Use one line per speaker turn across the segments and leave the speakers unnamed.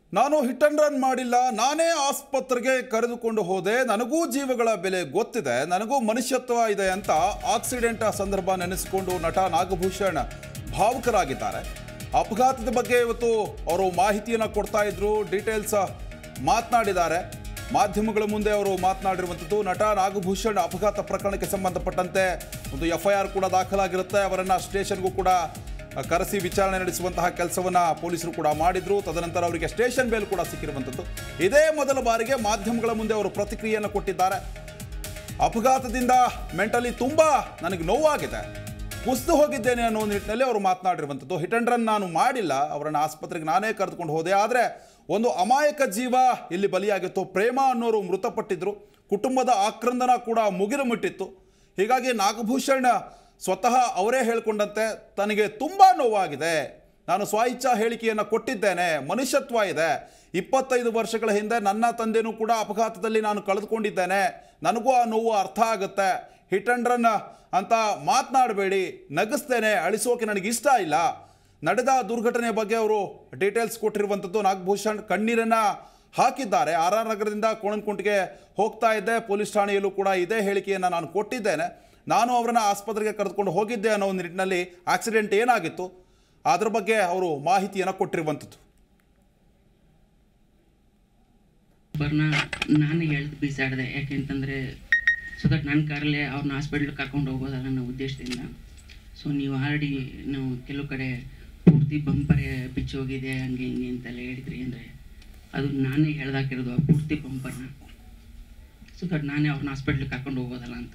ನಾನು hit and run ಮಾಡಿಲ್ಲ ನಾನೇ ಆಸ್ಪತ್ರೆಗೆ ಕರೆದುಕೊಂಡು ಹೋದೆ ನನಗೂ ಜೀವಗಳ ಬೆಲೆ ಗೊತ್ತಿದೆ ನನಗೂ ಮನುಷ್ಯತ್ವ ಇದೆ ಅಂತ ಆಕ್ಸಿಡೆಂಟ್ ಸಂದರ್ಭ ನೆನೆಸಿಕೊಂಡು ನಟ ನಾಗಭೂಷಣ್ ಭಾವುಕರಾಗಿದ್ದಾರೆ ಅಪಘಾತದ ಬಗ್ಗೆ ಇವತ್ತು ಅವರು ಮಾಹಿತಿಯನ್ನು ಕೊಡ್ತಾ ಇದ್ರು ಡೀಟೇಲ್ಸ್ ಮಾತನಾಡಿದ್ದಾರೆ ಮಾಧ್ಯಮಗಳ ಮುಂದೆ ಅವರು ಮಾತನಾಡಿರುವಂಥದ್ದು ನಟ ನಾಗಭೂಷಣ್ ಅಪಘಾತ ಪ್ರಕರಣಕ್ಕೆ ಸಂಬಂಧಪಟ್ಟಂತೆ ಒಂದು ಎಫ್ ಐ ಆರ್ ಕೂಡ ದಾಖಲಾಗಿರುತ್ತೆ ಅವರನ್ನು ಸ್ಟೇಷನ್ಗೂ ಕೂಡ ಕರೆಸಿ ವಿಚಾರಣೆ ನಡೆಸುವಂತಹ ಕೆಲಸವನ್ನ ಪೊಲೀಸರು ಕೂಡ ಮಾಡಿದ್ರು ತದನಂತರ ಅವರಿಗೆ ಸ್ಟೇಷನ್ ಬೇಲ್ ಕೂಡ ಸಿಕ್ಕಿರುವಂಥದ್ದು ಇದೇ ಮೊದಲ ಬಾರಿಗೆ ಮಾಧ್ಯಮಗಳ ಮುಂದೆ ಅವರು ಪ್ರತಿಕ್ರಿಯೆಯನ್ನು ಕೊಟ್ಟಿದ್ದಾರೆ ಅಪಘಾತದಿಂದ ಮೆಂಟಲಿ ತುಂಬಾ ನನಗೆ ನೋವಾಗಿದೆ ಕುಸಿದು ಹೋಗಿದ್ದೇನೆ ಅನ್ನೋ ನಿಟ್ಟಿನಲ್ಲಿ ಅವರು ಮಾತನಾಡಿರುವಂಥದ್ದು ಹಿಟ್ ಅಂಡ್ ರನ್ ನಾನು ಮಾಡಿಲ್ಲ ಅವರನ್ನು ಆಸ್ಪತ್ರೆಗೆ ನಾನೇ ಕರೆದುಕೊಂಡು ಹೋದೆ ಆದರೆ ಒಂದು ಅಮಾಯಕ ಜೀವ ಇಲ್ಲಿ ಬಲಿಯಾಗಿತ್ತು ಪ್ರೇಮ ಅನ್ನೋರು ಮೃತಪಟ್ಟಿದ್ರು ಕುಟುಂಬದ ಆಕ್ರಂದನ ಕೂಡ ಮುಗಿಲು ಮುಟ್ಟಿತ್ತು ಹೀಗಾಗಿ ನಾಗಭೂಷಣ್ ಸ್ವತಃ ಅವರೇ ಹೇಳಿಕೊಂಡಂತೆ ತನಗೆ ತುಂಬ ನೋವಾಗಿದೆ ನಾನು ಸ್ವಇಚ್ಛಾ ಹೇಳಿಕೆಯನ್ನು ಕೊಟ್ಟಿದ್ದೇನೆ ಮನುಷ್ಯತ್ವ ಇದೆ ಇಪ್ಪತ್ತೈದು ವರ್ಷಗಳ ಹಿಂದೆ ನನ್ನ ತಂದೆನೂ ಕೂಡ ಅಪಘಾತದಲ್ಲಿ ನಾನು ಕಳೆದುಕೊಂಡಿದ್ದೇನೆ ನನಗೂ ಆ ನೋವು ಅರ್ಥ ಆಗುತ್ತೆ ಹಿಟ್ ಅಂಡ್ ರನ್ ಅಂತ ಮಾತನಾಡಬೇಡಿ ನಗಿಸ್ತೇನೆ ಅಳಿಸೋಕೆ ನನಗೆ ಇಷ್ಟ ಇಲ್ಲ ನಡೆದ ದುರ್ಘಟನೆ ಬಗ್ಗೆ ಅವರು ಡೀಟೇಲ್ಸ್ ಕೊಟ್ಟಿರುವಂಥದ್ದು ನಾಗಭೂಷಣ್ ಕಣ್ಣೀರನ್ನು ಹಾಕಿದ್ದಾರೆ ಆರ್ ಆರ್ ನಗರದಿಂದ ಕೋಣನಕುಂಟಿಗೆ ಹೋಗ್ತಾ ಇದ್ದೆ ಪೊಲೀಸ್ ಠಾಣೆಯಲ್ಲೂ ಕೂಡ ಇದೇ ಹೇಳಿಕೆಯನ್ನು ನಾನು ಕೊಟ್ಟಿದ್ದೇನೆ ನಾನು ಅವರನ್ನು ಆಸ್ಪತ್ರೆಗೆ ಕರೆದುಕೊಂಡು ಹೋಗಿದ್ದೆ ಅನ್ನೋ ಒಂದು ನಿಟ್ಟಿನಲ್ಲಿ ಆಕ್ಸಿಡೆಂಟ್ ಏನಾಗಿತ್ತು ಅದ್ರ ಬಗ್ಗೆ ಅವರು ಮಾಹಿತಿಯನ್ನು ಕೊಟ್ಟಿರುವಂಥದ್ದು
ಬರ್ನ ನಾನು ಹೇಳ್ದು ಬೀಸಾಡಿದೆ ಯಾಕೆಂತಂದರೆ ಸೊ ದಟ್ ನನ್ನ ಕಾರಲ್ಲೇ ಅವ್ರನ್ನ ಹಾಸ್ಪಿಟ್ಲಿಗೆ ಕರ್ಕೊಂಡು ಹೋಗೋದಲ್ಲ ಅನ್ನೋ ಉದ್ದೇಶದಿಂದ ಸೊ ನೀವು ಆಲ್ರೆಡಿ ನಾವು ಕೆಲವು ಕಡೆ ಪೂರ್ತಿ ಬಂಪರೇ ಬಿಚ್ಚೋಗಿದೆ ಹಂಗೆ ಹಿಂಗೆ ಅಂತೆಲ್ಲ ಹೇಳಿದ್ರಿ ಅಂದರೆ ಅದು ನಾನೇ ಹೇಳ್ದಾಕಿರೋದು ಆ ಪೂರ್ತಿ ಬಂಪರ್ನ ಸೊ ದಟ್ ನಾನೇ ಅವ್ರನ್ನ ಹಾಸ್ಪಿಟ್ಲಿಗೆ ಕರ್ಕೊಂಡು ಹೋಗೋದಲ್ಲ ಅಂತ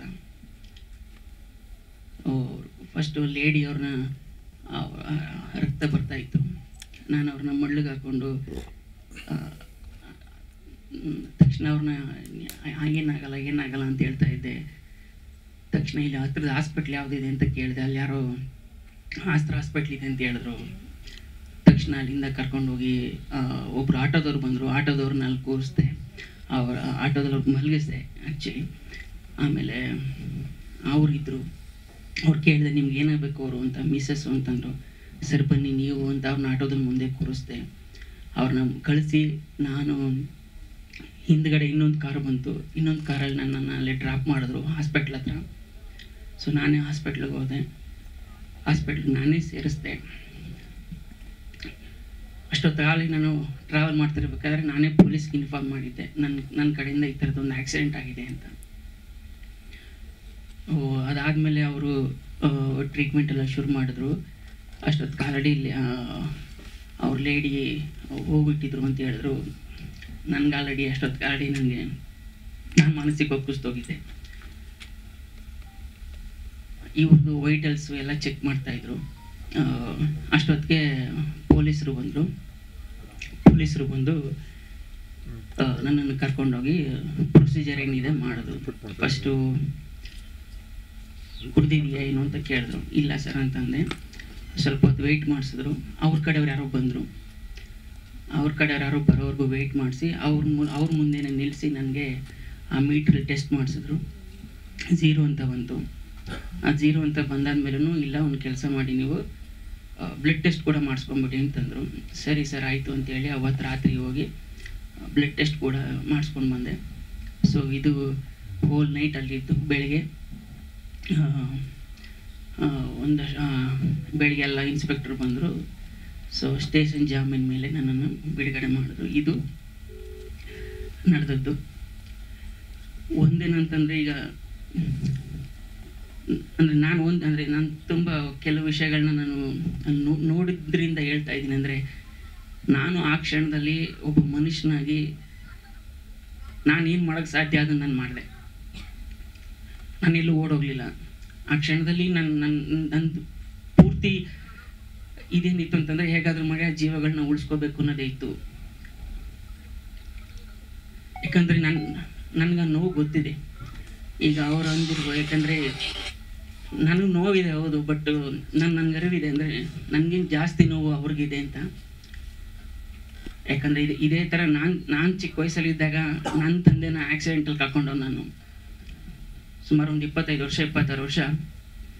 ಫಸ್ಟು ಲೇಡಿ ಅವ್ರನ್ನ ರಕ್ತ ಬರ್ತಾ ಇತ್ತು ನಾನು ಅವ್ರನ್ನ ಮಳ್ಳಿಗೆ ಹಾಕ್ಕೊಂಡು ಆ, ಹ್ಮ್, ತಕ್ಷಣ ಅವ್ರನ್ನ ಏನಾಗಲ್ಲ ಏನಾಗಲ್ಲ ಅಂತ ಹೇಳ್ತಾ ಇದ್ದೆ ತಕ್ಷಣ ಇಲ್ಲಿ ಹತ್ರದ ಹಾಸ್ಪಿಟ್ಲ್ ಯಾವುದಿದೆ ಅಂತ ಕೇಳಿದೆ ಅಲ್ಲಿ ಯಾರೋ ಆಸ್ತ್ರ ಹಾಸ್ಪಿಟ್ಲ್ ಇದೆ ಅಂತ ಹೇಳಿದ್ರು ತಕ್ಷಣ ಅಲ್ಲಿಂದ ಕರ್ಕೊಂಡೋಗಿ ಒಬ್ರು ಆಟೋದವ್ರು ಬಂದರು ಆಟೋದವ್ರನ್ನ ಅಲ್ಲಿ ಕೂರಿಸ್ದೆ ಅವ್ರ ಆಟೋದಲ್ಲಿ ಮಲಗಿಸ್ದೆ ಆ್ಯಕ್ಚುಲಿ ಆಮೇಲೆ ಅವ್ರಿದ್ರು ಅವ್ರು ಕೇಳಿದೆ ನಿಮ್ಗೆ ಏನಾಗಬೇಕು ಅವರು ಅಂತ ಮಿಸ್ಸಸ್ಸು ಅಂತಂದರು ಸರ್ ಬನ್ನಿ ನೀವು ಅಂತ ಅವ್ರನ್ನ ಆಟೋದಲ್ಲಿ ಮುಂದೆ ಕೂರಿಸ್ದೆ ಅವ್ರನ್ನ ಕಳಿಸಿ ನಾನು ಹಿಂದ್ಗಡೆ ಇನ್ನೊಂದು ಕಾರು ಬಂತು ಇನ್ನೊಂದು ಕಾರಲ್ಲಿ ನನ್ನನ್ನು ಅಲ್ಲಿ ಡ್ರಾಪ್ ಮಾಡಿದ್ರು ಹಾಸ್ಪಿಟ್ಲ್ ಹತ್ರ ಸೊ ನಾನೇ ಹಾಸ್ಪಿಟ್ಲಿಗೆ ಹೋದೆ ಹಾಸ್ಪಿಟ್ಲಿಗೆ ನಾನೇ ಸೇರಿಸ್ದೆ ಅಷ್ಟೊತ್ತಾಗಲಿ ನಾನು ಟ್ರಾವೆಲ್ ಮಾಡ್ತಿರ್ಬೇಕಾದ್ರೆ ನಾನೇ ಪೊಲೀಸ್ಗೆ ಇನ್ಫಾರ್ಮ್ ಮಾಡಿದ್ದೆ ನನ್ನ ನನ್ನ ಕಡೆಯಿಂದ ಈ ಥರದ್ದೊಂದು ಆಕ್ಸಿಡೆಂಟ್ ಆಗಿದೆ ಅಂತ ಓ ಅದಾದಮೇಲೆ ಅವರು ಟ್ರೀಟ್ಮೆಂಟ್ ಎಲ್ಲ ಶುರು ಮಾಡಿದ್ರು ಅಷ್ಟೊತ್ತು ಆಲ್ರೆಡಿ ಇಲ್ಲಿ ಅವ್ರ ಲೇಡಿ ಹೋಗ್ಬಿಟ್ಟಿದ್ರು ಅಂತ ಹೇಳಿದ್ರು ನನಗೆ ಆಲ್ರೆಡಿ ಅಷ್ಟೊತ್ತು ಆಲ್ರೆಡಿ ನನಗೆ ನಾನು ಮಾನಸಿಕ ಕುಸ್ತೋಗಿದ್ದೆ ಇವ್ರದ್ದು ವೈಟಲ್ಸು ಎಲ್ಲ ಚೆಕ್ ಮಾಡ್ತಾಯಿದ್ರು ಅಷ್ಟೊತ್ತಿಗೆ ಪೊಲೀಸರು ಬಂದರು ಪೊಲೀಸರು ಬಂದು ಆ, ನನ್ನನ್ನು ಕರ್ಕೊಂಡೋಗಿ ಪ್ರೊಸೀಜರ್ ಏನಿದೆ ಮಾಡಿದ್ರು ಫಸ್ಟು ಕುಡ್ದಿದೆಯಾ ಏನು ಅಂತ ಕೇಳಿದ್ರು ಇಲ್ಲ ಸರ್ ಅಂತಂದೆ ಸ್ವಲ್ಪ ಹೊತ್ತು ವೆಯ್ಟ್ ಮಾಡಿಸಿದ್ರು ಅವ್ರ ಕಡೆಯವ್ರು ಯಾರೋ ಬಂದರು ಅವ್ರ ಕಡೆಯವ್ರು ಯಾರೋ ಬರೋವರೆಗೂ ವೆಯ್ಟ್ ಮಾಡಿಸಿ ಅವ್ರ ಮು ಅವ್ರ ಮುಂದೆನೇ ನಿಲ್ಲಿಸಿ ನನಗೆ ಆ ಮೀಟ್ರಲ್ಲಿ ಟೆಸ್ಟ್ ಮಾಡಿಸಿದ್ರು ಝೀರೋ ಅಂತ ಬಂತು ಆ ಝೀರೋ ಅಂತ ಬಂದಾದ್ಮೇಲೂ ಇಲ್ಲ ಒಂದು ಕೆಲಸ ಮಾಡಿ ನೀವು ಬ್ಲಡ್ ಟೆಸ್ಟ್ ಕೂಡ ಮಾಡಿಸ್ಕೊಂಬಿಡಿ ಅಂತಂದರು ಸರಿ ಸರ್ ಆಯಿತು ಅಂತೇಳಿ ಅವತ್ತು ರಾತ್ರಿ ಹೋಗಿ ಬ್ಲಡ್ ಟೆಸ್ಟ್ ಕೂಡ ಮಾಡಿಸ್ಕೊಂಡು ಬಂದೆ ಸೊ ಇದು ಹೋಲ್ ನೈಟ್ ಅಲ್ಲಿದ್ದು ಬೆಳಿಗ್ಗೆ ಆ, ಆ, ಒಂದು ಆ, ಬೆಳಿಗ್ಗೆ ಎಲ್ಲ ಇನ್ಸ್ಪೆಕ್ಟರ್ ಬಂದರು ಸೊ ಸ್ಟೇಷನ್ ಜಾಮೀನ್ ಮೇಲೆ ನನ್ನನ್ನು ಬಿಡುಗಡೆ ಮಾಡಿದ್ರು ಇದು ನಡೆದದ್ದು ಒಂದೇನಂತಂದರೆ ಈಗ ಅಂದರೆ ನಾನು ಒಂದು ಅಂದರೆ ನಾನು ತುಂಬ ಕೆಲವು ವಿಷಯಗಳನ್ನ ನಾನು ನೋ- ನೋಡಿದ್ರಿಂದ ಹೇಳ್ತಾ ಇದ್ದೀನಿ ಅಂದರೆ ನಾನು ಆ ಕ್ಷಣದಲ್ಲಿ ಒಬ್ಬ ಮನುಷ್ಯನಾಗಿ ನಾನು ಏನು ಮಾಡೋಕ್ಕೆ ಸಾಧ್ಯ ಅದನ್ನು ನಾನು ಮಾಡಿದೆ ನಾನೆಲ್ಲೂ ಓಡೋಗ್ಲಿಲ್ಲ ಆ ಕ್ಷಣದಲ್ಲಿ ನನ್ನ ನನ್ನ ನಂದು ಪೂರ್ತಿ ಇದೇನಿತ್ತು ಅಂತಂದರೆ ಹೇಗಾದರೂ ಮಾಡಿ ಆ ಜೀವಗಳನ್ನ ಉಳಿಸ್ಕೋಬೇಕು ಅನ್ನೋದೇ ಇತ್ತು ಯಾಕಂದರೆ ನನ್ನ ನನಗೆ ಆ ನೋವು ಗೊತ್ತಿದೆ ಈಗ ಅವರು ಅಂದಿರುವ ಯಾಕಂದರೆ ನನಗೆ ನೋವಿದೆ ಹೌದು ಬಟ್ ನನ್ನ ನನಗೆ ಅರಿವಿದೆ ಅಂದರೆ ನನಗಿಂತ ಜಾಸ್ತಿ ನೋವು ಅವ್ರಿಗಿದೆ ಅಂತ ಯಾಕಂದರೆ ಇದು ಇದೇ ಥರ ನಾನು ನಾನು ಚಿಕ್ಕ ವಯಸ್ಸಲ್ಲಿದ್ದಾಗ ನನ್ನ ತಂದೆನ ಆಕ್ಸಿಡೆಂಟಲ್ಲಿ ಕರ್ಕೊಂಡವ್ ನಾನು ಸುಮಾರು ಒಂದು ಇಪ್ಪತ್ತೈದು ವರ್ಷ ಇಪ್ಪತ್ತಾರು ವರ್ಷ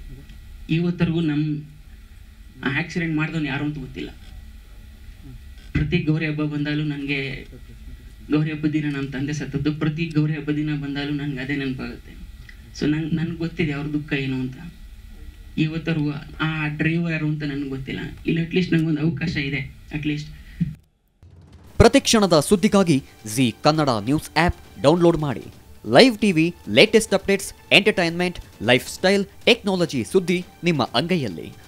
ಇವತ್ತರೆಗೂ ನಮ್ಮ ಆಕ್ಸಿಡೆಂಟ್ ಮಾಡಿದವನು ಯಾರು ಅಂತ ಗೊತ್ತಿಲ್ಲ ಪ್ರತಿ ಗೌರಿ ಹಬ್ಬ ಬಂದಾಗಲೂ ನನಗೆ ಗೌರಿ ಹಬ್ಬದ ದಿನ ನಮ್ಮ ತಂದೆ ಸತ್ತದ್ದು ಪ್ರತಿ ಗೌರಿ ಹಬ್ಬದ ದಿನ ಬಂದಾಗಲೂ ನನಗೆ ಅದೇ ನೆನಪಾಗುತ್ತೆ ಸೊ ನಂಗೆ ನನಗೆ ಗೊತ್ತಿದೆ ಅವ್ರ ದುಃಖ ಏನು ಅಂತ ಇವತ್ತವರೆಗೂ ಆ ಡ್ರೈವರ್ ಯಾರು ಅಂತ ನನಗೆ ಗೊತ್ತಿಲ್ಲ ಇಲ್ಲ ಅಟ್ಲೀಸ್ಟ್ ನನಗೊಂದು ಅವಕಾಶ ಇದೆ ಅಟ್ಲೀಸ್ಟ್
ಪ್ರತಿಕ್ಷಣದ ಸುದ್ದಿಗಾಗಿ Zee Kannada news app download ಮಾಡಿ live TV latest updates entertainment life style technology ಸುದ್ದಿ ನಿಮ್ಮ ಅಂಗೈಯಲ್ಲಿ